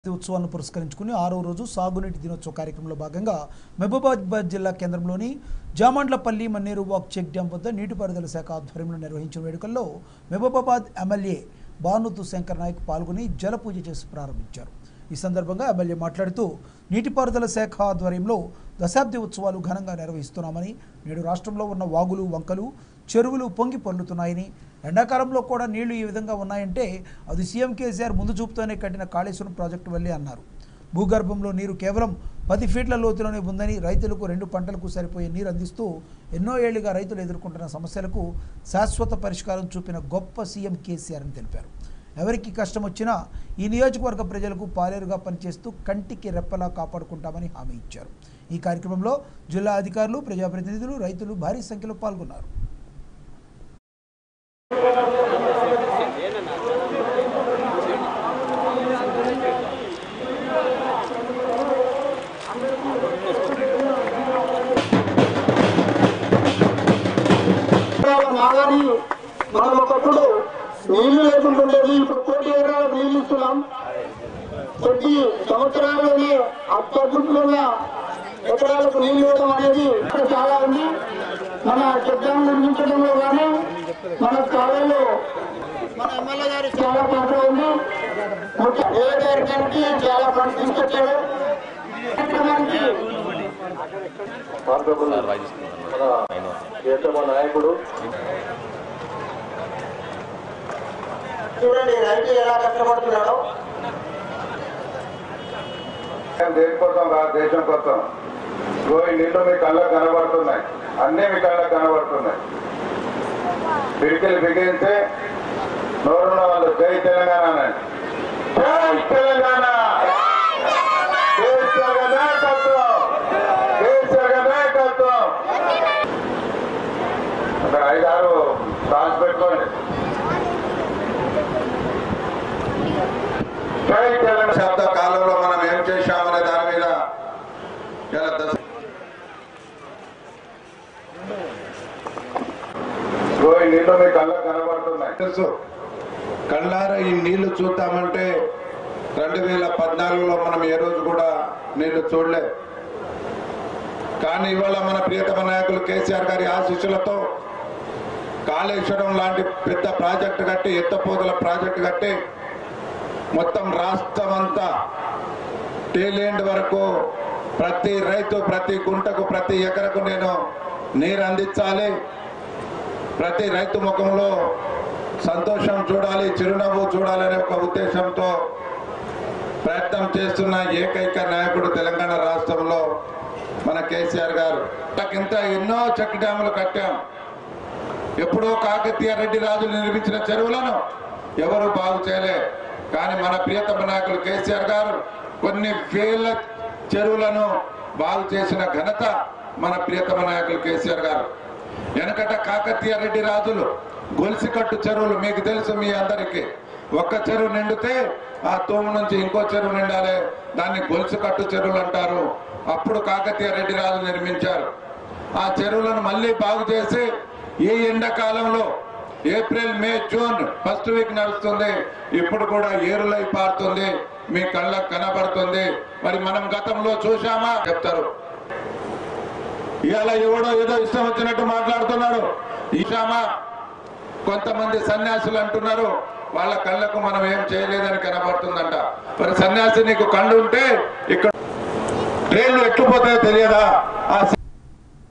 ఉత్సవాలను పురస్కరించుకుని ఆరో రోజు సాగునీటి దినోత్సవ కార్యక్రమంలో భాగంగా మహబూబాబాద్ జిల్లా కేంద్రంలోని జామండ్లపల్లి మన్నేరు వాక్ చెక్ డ్యాం వద్ద నీటిపారుదల శాఖ ఆధ్వర్యంలో నిర్వహించిన వేడుకల్లో మహబూబాబాద్ ఎమ్మెల్యే భానుతు శంకర్ నాయక్ పాల్గొని జల పూజ చేసి ప్రారంభించారు ఈ సందర్భంగా ఎమ్మెల్యే మాట్లాడుతూ నీటిపారుదల శాఖ ఆధ్వర్యంలో దశాబ్ది ఉత్సవాలు ఘనంగా నిర్వహిస్తున్నామని నేడు రాష్ట్రంలో ఉన్న వాగులు వంకలు చెరువులు పొంగి పొర్లుతున్నాయని ఎండాకాలంలో కూడా నీళ్లు ఈ విధంగా ఉన్నాయంటే అది సీఎం కేసీఆర్ ముందు చూపుతోనే కట్టిన కాళేశ్వరం ప్రాజెక్టు వల్లే అన్నారు భూగర్భంలో నీరు కేవలం పది ఫీట్ల లోతులోనే ఉందని రైతులకు రెండు పంటలకు సరిపోయే నీరు అందిస్తూ ఎన్నో ఏళ్లుగా రైతులు ఎదుర్కొంటున్న సమస్యలకు శాశ్వత పరిష్కారం చూపిన గొప్ప సీఎం కేసీఆర్ అని తెలిపారు ఎవరికి కష్టం వచ్చినా ఈ నియోజకవర్గ ప్రజలకు పాలేరుగా పనిచేస్తూ కంటికి రెప్పలా కాపాడుకుంటామని హామీ ఇచ్చారు ఈ కార్యక్రమంలో జిల్లా అధికారులు ప్రజాప్రతినిధులు రైతులు భారీ సంఖ్యలో పాల్గొన్నారు మాగాని మనం ఒకప్పుడు నీళ్లు లేకుంటుండేది ఇప్పుడు కోటి ఎకరాలకు నీళ్లు ఇస్తున్నాం కొద్ది సంవత్సరాల్లోనే అత్యద్భుతంగా ఎకరాలకు నీళ్లు ఇవ్వడం అనేది ఇక్కడ చాలా ఉంది మన చెట్టాలు నిర్మించడంలో కానీ మన కాలంలో మన ఎమ్మెల్యే గారు చాలా పాత్ర ఉంది ముఖ్య నియోజకవర్గానికి చాలా ఫండ్స్ తీసుకొచ్చాడు కార్యక్రమానికి మార్గబుల్ మన ప్రియతమ నాయకుడు చూడండి రైతు ఎలా కష్టపడుతున్నాడో దేనికోసం రా దేశం కోసం ఇగో ఈ నీళ్లు మీ కళ్ళకు కనబడుతున్నాయి అన్నీ మీ కళ్ళకు కనబడుతున్నాయి పిడికిలు బిగించి నోరున్న వాళ్ళు జై తెలంగాణ అనండి. జై తెలంగాణ కేసీఆర్ గారి నాయకత్వం కేసీఆర్ గారి నాయకత్వం అక్కడ ఐదారు రాసి పెట్టుకోండి జై తెలంగాణ శబ్ద కాలంలో మనం ఏం చేశామనే దాని మీద ఇలా దశ- ఇగో ఈ నీళ్లు మీ కళ్ళకు కనబడుతున్నాయి తెలుసు కళ్ళారా ఈ నీళ్లు చూద్దామంటే రెండు వేల పద్నాలుగులో మనం ఏ రోజు కూడా నీళ్లు చూడలే కానీ ఇవాళ మన ప్రియతమ నాయకులు కేసీఆర్ గారి ఆశీస్సులతో కాళేశ్వరం లాంటి పెద్ద ప్రాజెక్టు కట్టి ఎత్తపోతల ప్రాజెక్టు కట్టి మొత్తం రాష్ట్రం అంతా టేలెండ్ వరకు ప్రతి రైతు ప్రతి గుంటకు ప్రతి ఎకరకు నేను నీరు అందించాలి ప్రతి రైతు ముఖంలో సంతోషం చూడాలి చిరునవ్వు చూడాలనే ఒక ఉద్దేశంతో ప్రయత్నం చేస్తున్న ఏకైక నాయకుడు తెలంగాణ రాష్ట్రంలో మన కేసీఆర్ గారు ఇంత ఎన్నో చెక్ డ్యాములు కట్టాం ఎప్పుడో కాకతీయ రెడ్డి రాజులు నిర్మించిన చెరువులను ఎవరు బాగు చేయలే కానీ మన ప్రియతమ నాయకులు కేసీఆర్ గారు కొన్ని వేల చెరువులను బాగు చేసిన ఘనత మన ప్రియతమ నాయకులు కేసీఆర్ గారు వెనకట కాకతీయ రెడ్డి రాజులు గొలుసికట్టు చెరువులు మీకు తెలుసు మీ అందరికీ ఒక్క చెరువు నిండితే ఆ తూము నుంచి ఇంకో చెరువు నిండాలి దాన్ని గొలుసుకట్టు చెరువులు అంటారు అప్పుడు కాకతీయ రెడ్డి రాజు నిర్మించారు ఆ చెరువులను మళ్ళీ బాగు చేసి ఈ ఎండాకాలంలో April May June first week నడుస్తుంది ఇప్పుడు కూడా ఏరులై పారుతుంది మీ కళ్ళకు కనబడుతుంది మరి మనం గతంలో చూశామా చెప్తారు ఇవాళ ఎవడో ఏదో ఇష్టం వచ్చినట్టు మాట్లాడుతున్నాడు ఈశామా కొంతమంది సన్యాసులు అంటున్నారు వాళ్ళ కళ్ళకు మనం ఏం చేయలేదని కనబడుతుందంట మరి సన్యాసి నీకు కళ్ళు ఉంటే ఇక్కడ ట్రైన్లు ఎట్లుపోతాయో తెలియదా ఆ